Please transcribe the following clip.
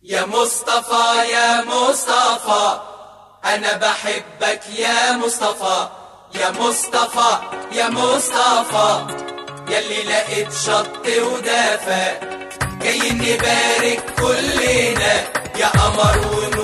يا مصطفى يا مصطفى أنا بحبك يا مصطفى يا مصطفى يا مصطفى يلي لقيت شط ودافى جايين نبارك كلنا يا قمر ونور